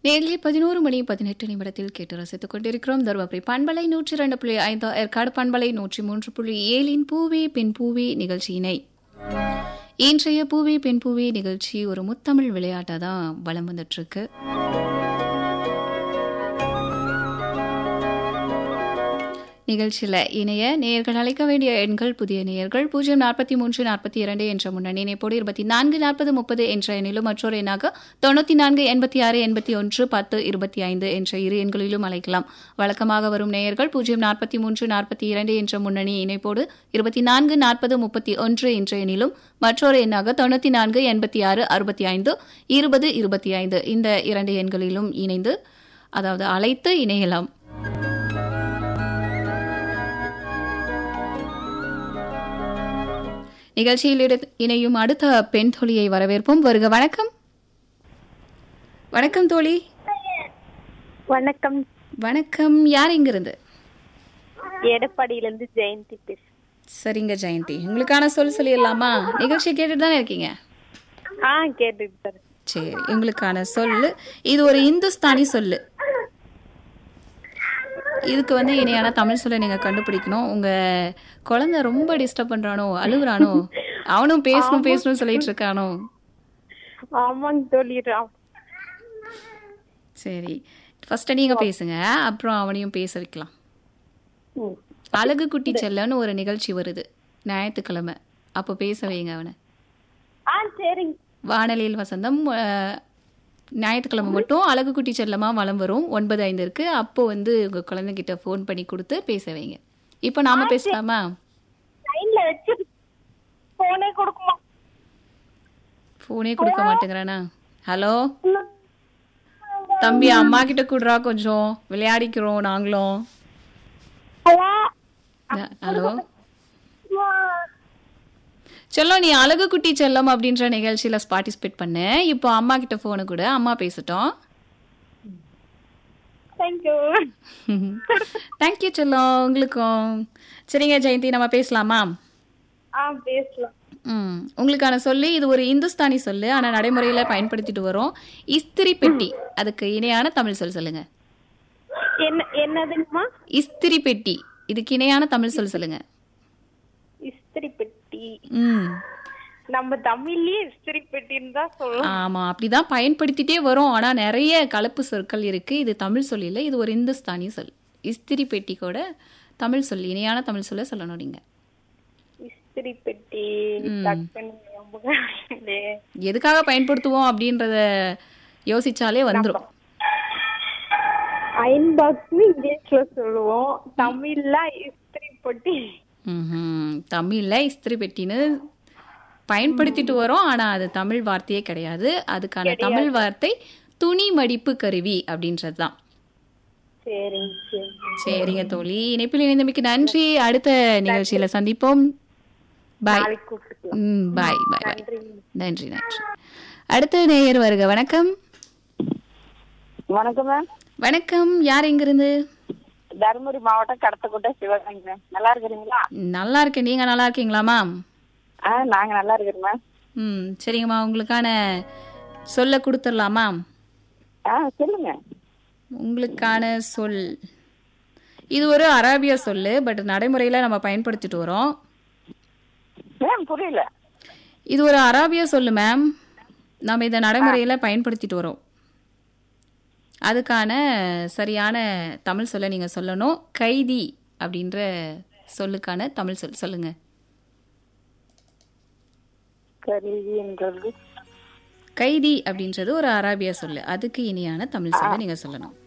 நேரிலே பதினோரு மணி பதினெட்டு நிமிடத்தில் கேட்டு ரசித்துக் கொண்டிருக்கிறோம் தருமபுரி பண்பலை நூற்றி ரெண்டு புள்ளி ஐந்து ஏற்காடு பண்பலை நூற்றி மூன்று புள்ளி ஏழின் பூவே பெண் பூவே நிகழ்ச்சியினை இன்றைய பூவே பெண் பூவே நிகழ்ச்சி ஒரு முத்தமிழ் விளையாட்டாக தான் வலம் வந்துட்டு இருக்கு நிகழ்ச்சியில் இணைய நேயர்கள் அழைக்க வேண்டிய எண்கள் புதிய நேயர்கள் பூஜ்ஜியம் நாற்பத்தி மூன்று நாற்பத்தி இரண்டு என்ற முன்னணி இணைப்போடு இருபத்தி நான்கு நாற்பது முப்பது என்ற எண்ணிலும் மற்றொரு எண்ணாக தொண்ணூற்றி நான்கு எண்பத்தி ஆறு எண்பத்தி ஒன்று பத்து இருபத்தி ஐந்து என்ற இரு எண்களிலும் அழைக்கலாம் வழக்கமாக வரும் நேயர்கள் பூஜ்ஜியம் நாற்பத்தி மூன்று நாற்பத்தி இரண்டு என்ற முன்னணி இணைப்போடு இருபத்தி நான்கு நாற்பது முப்பத்தி ஒன்று என்ற எண்ணிலும் மற்றொரு எண்ணாக தொண்ணூற்றி நான்கு எண்பத்தி ஆறு அறுபத்தி ஐந்து இருபது இருபத்தி ஐந்து இந்த இரண்டு எண்களிலும் இணைந்து அதாவது அழைத்து இணையலாம் நிகழ்ச்சியில் இடு- இணையும் அடுத்த பெண் தோழியை வரவேற்போம் வருக வணக்கம் வணக்கம் தோழி வணக்கம் வணக்கம் யார் இங்கிருந்து எடப்பாடியில இருந்து ஜெயந்தி பேசு சரிங்க ஜெயந்தி உங்களுக்கான சொல் சொல்லிடலாமா நிகழ்ச்சி கேட்டுட்டு தானே இருக்கீங்க ஆ கேட்டுட்டு சார் சரி உங்களுக்கான சொல் இது ஒரு இந்துஸ்தானி சொல்லு இதுக்கு வந்து இணையான தமிழ் சொல்லை நீங்க கண்டுபிடிக்கணும் உங்க குழந்தை ரொம்ப டிஸ்டர்ப் பண்றானோ அழுகுறானோ அவனும் பேசணும் பேசணும் சொல்லிட்டு இருக்கானோ ஆமாங்க சொல்லிடுறான் சரி ஃபர்ஸ்ட் நீங்க பேசுங்க அப்புறம் அவனையும் பேச வைக்கலாம் ம். அழகு குட்டி செல்லன்னு ஒரு நிகழ்ச்சி வருது ஞாயிற்றுக்கிழமை அப்போ பேச வைங்க அவனை ஆ சரிங்க வானலியில் வசந்தம் அஹ், ஞாயிற்றுக்கிழமை மட்டும் அழகு குட்டி செல்லமா வலம் வரும் ஒன்பது ஐந்து இருக்கு அப்போ வந்து உங்க குழந்தைகிட்ட ஃபோன் பண்ணி கொடுத்து பேச வைங்க இப்போ நாம பேசலாமா லைன்ல வச்சு போனே கொடுக்குமா ஃபோனே கொடுக்க மாட்டேங்கிறானா ஹலோ தம்பி அம்மா கிட்ட கூடுறா கொஞ்சம் விளையாடிக்கிறோம் நாங்களும் அஹ், ஹலோ செல்லம் நீ அழகு குட்டி செல்லம் அப்படின்ற நிகழ்ச்சியில பார்ட்டிசிபேட் பண்ணு இப்போ அம்மா கிட்ட போனு கூட அம்மா பேசட்டும் தேங்க்யூ தேங்க்யூ செல்லம் உங்களுக்கும் சரிங்க ஜெயந்தி நம்ம பேசலாமா ஆ பேசலாம் ம் உங்களுக்கான சொல்லி இது ஒரு இந்துஸ்தானி சொல்லு ஆனா நடைமுறையில பயன்படுத்திட்டு வரோம் இஸ்திரி பெட்டி அதுக்கு இணையான தமிழ் சொல் சொல்லுங்க என்ன என்னதுங்கம்மா இஸ்திரி பெட்டி இதுக்கு இணையான தமிழ் சொல் சொல்லுங்க இஸ்திரி பெட்டி ம் நம்ம தமிழ்லயே இஸ்திரி பெட்டின்னு தான் சொல்லலாம் ஆமா அப்படிதான் பயன்படுத்திட்டே வரோம் ஆனா நிறைய கலப்பு சொற்கள் இருக்கு இது தமிழ் சொல் இல்ல இது ஒரு இந்துஸ்தானி சொல் இஸ்திரி பெட்டி கூட தமிழ் சொல் இணையான தமிழ் சொல்ல சொல்லணும் நீங்க இஸ்திரி பெட்டி டக்குன்னு ஞாபகம் இல்லையே. எதுக்காக பயன்படுத்துவோம் அப்படின்றத யோசிச்சாலே வந்துரும் அயன் பாக்ஸ்னு இங்கிலீஷ்ல சொல்லுவோம் தமிழ்ல இஸ்திரி பெட்டி ம்ஹும். தமிழ்ல இஸ்திரி பெட்டின்னு பயன்படுத்திட்டு வரோம் ஆனா அது தமிழ் வார்த்தையே கிடையாது அதுக்கான தமிழ் வார்த்தை துணி மடிப்பு கருவி அப்படின்றது தான் சரிங்க சரி சரிங்க தோழி இணைப்பில் இணைந்தமைக்கு நன்றி அடுத்த நிகழ்ச்சியில சந்திப்போம் பாய் நாளைக்கு கூப்பிட்டுக்கலாம் ம் பாய் பாய் பாய் நன்றி நன்றி நன்றி அடுத்த நேயர் வருக வணக்கம் வணக்கம் மேம் வணக்கம் யார் எங்கிருந்து தருமபுரி மாவட்டம் கடத்தக்கோட்டை சிவகங்கை மேம் நல்லா இருக்கிறீங்களா நல்லா இருக்கேன் நீங்க நல்லா இருக்கீங்களா மேம் ஆ நாங்க நல்லா இருக்கிறோம் மேம் ம் சரிங்கம்மா உங்களுக்கான சொல்ல கொடுத்துடலாமா ஆ சொல்லுங்க உங்களுக்கான சொல் இது ஒரு அரேபிய சொல்லு பட் நடைமுறையில நம்ம பயன்படுத்திட்டு வரோம் மேம் புரியல இது ஒரு அரேபிய சொல்லு மேம் நம்ம இதை நடைமுறையில பயன்படுத்திட்டு வரோம் அதுக்கான சரியான தமிழ் சொல்ல நீங்க சொல்லணும் கைதி அப்படின்ற சொல்லுக்கான தமிழ் சொல் சொல்லுங்க கருவி என்றது கைதி அப்படின்றது ஒரு அரேபிய சொல்லு அதுக்கு இனியான தமிழ் சொல்ல நீங்க சொல்லணும்